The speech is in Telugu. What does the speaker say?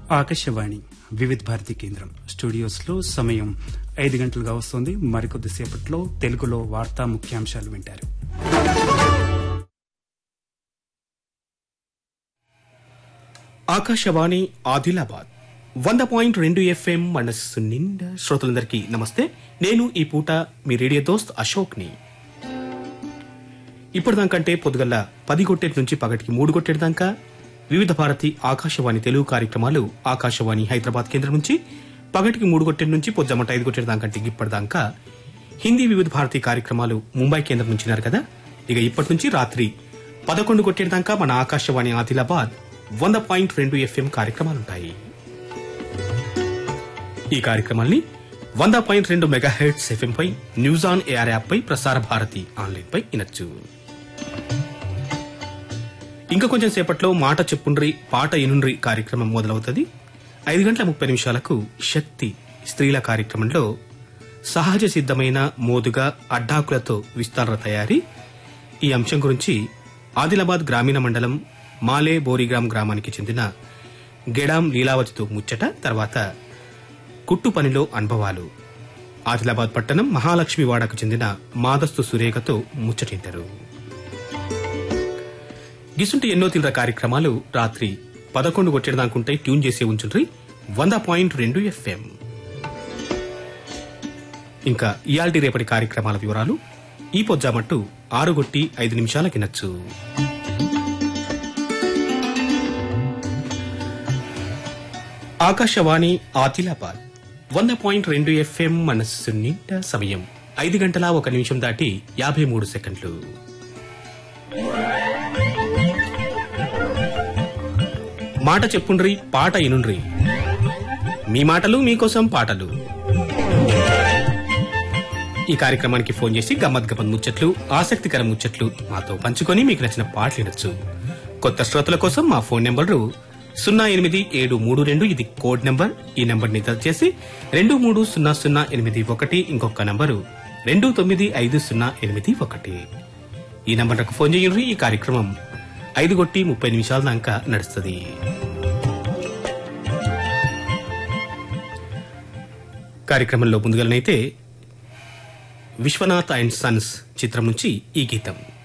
ఆకాశవాణి వివిధ భారతి కేంద్రం స్టూడియోస్ లో సమయం ఐదు గంటలుగా వస్తోంది మరికొద్దిసేపట్లో తెలుగులో వార్తా ముఖ్యాంశాలు వింటారు ఆకాశవాణి ఆదిలాబాద్ వంద పాయింట్ రెండు ఎఫ్ఎం మనస్సు నిండా శ్రోతలందరికీ నమస్తే నేను ఈ పూట మీ రేడియో దోస్త్ అశోక్ ని ఇప్పటిదాకంటే పొద్దుగల్ల పది కొట్టేటి నుంచి పగటికి మూడు కొట్టేటి దాకా వివిధ భారతి ఆకాశవాణి తెలుగు కార్యక్రమాలు ఆకాశవాణి హైదరాబాద్ కేంద్రం నుంచి పగటికి మూడు కొట్టేటి నుంచి పొద్దుమట ఐదు కొట్టేటి దాకంటే ఇప్పటిదాకా హిందీ వివిధ భారతి కార్యక్రమాలు ముంబై కేంద్రం నుంచి ఉన్నారు కదా ఇక ఇప్పటి నుంచి రాత్రి పదకొండు కొట్టేటి దాకా మన ఆకాశవాణి ఆదిలాబాద్ వంద పాయింట్ రెండు ఎఫ్ఎం కార్యక్రమాలుంటాయి ఈ కార్యక్రమాల్ని వంద పాయింట్ రెండు మెగా హెడ్స్ ఎఫ్ఎం పై న్యూస్ ఆన్ ఏఆర్ యాప్ పై ప్రసార భారతి ఆన్లైన్ పై వినొచ్చు ఇంకా కొంచెం సేపట్లో మాట చెప్పుండ్రి పాట ఇనుండ్రి కార్యక్రమం మొదలవుతుంది ఐదు గంటల ముప్పై నిమిషాలకు శక్తి స్త్రీల కార్యక్రమంలో సహజ సిద్ధమైన మోదుగా అడ్డాకులతో విస్తార తయారీ ఈ అంశం గురించి ఆదిలాబాద్ గ్రామీణ మండలం మాలే బోరిగ్రామ్ గ్రామానికి చెందిన గెడాం లీలావతితో ముచ్చట తర్వాత కుట్టు పనిలో అనుభవాలు ఆదిలాబాద్ పట్టణం మహాలక్ష్మివాడకు చెందిన మాదస్తు సురేఖతో ముచ్చటింటారు గిసుంటి ఎన్నో తీవ్ర కార్యక్రమాలు రాత్రి పదకొండు కొట్టేదాకుంటే ట్యూన్ చేసి ఉంచుండ్రి వంద పాయింట్ రెండు ఎఫ్ఎం ఇంకా ఇయాల్టి రేపటి కార్యక్రమాల వివరాలు ఈ పొజ్జామట్టు ఆరు కొట్టి ఐదు నిమిషాలకి నచ్చు ఆకాశవాణి ఆదిలాబాద్ వంద పాయింట్ రెండు ఎఫ్ఎం మనస్సు నిండా సమయం ఐదు గంటల ఒక నిమిషం దాటి యాభై మూడు సెకండ్లు మాట చెప్పుండ్రి పాట ఇనుండ్రి మీ మాటలు మీకోసం పాటలు ఈ కార్యక్రమానికి ఫోన్ చేసి గమ్మత్ గమ్మత్ ముచ్చట్లు ఆసక్తికర ముచ్చట్లు మాతో పంచుకొని మీకు నచ్చిన పాటలు వినొచ్చు కొత్త శ్రోతల కోసం మా ఫోన్ నెంబరు సున్నా ఎనిమిది ఏడు మూడు రెండు ఇది కోడ్ నెంబర్ ఈ నెంబర్ ని చేసి రెండు మూడు సున్నా సున్నా ఎనిమిది ఒకటి ఇంకొక నంబరు రెండు తొమ్మిది ఐదు సున్నా ఎనిమిది ఒకటి ఈ నంబర్లకు ఫోన్ చేయండి ఈ కార్యక్రమం ఐదు కొట్టి ముప్పై నిమిషాల దాకా నడుస్తుంది కార్యక్రమంలో ముందుగానైతే విశ్వనాథ్ అండ్ సన్స్ చిత్రం నుంచి ఈ గీతం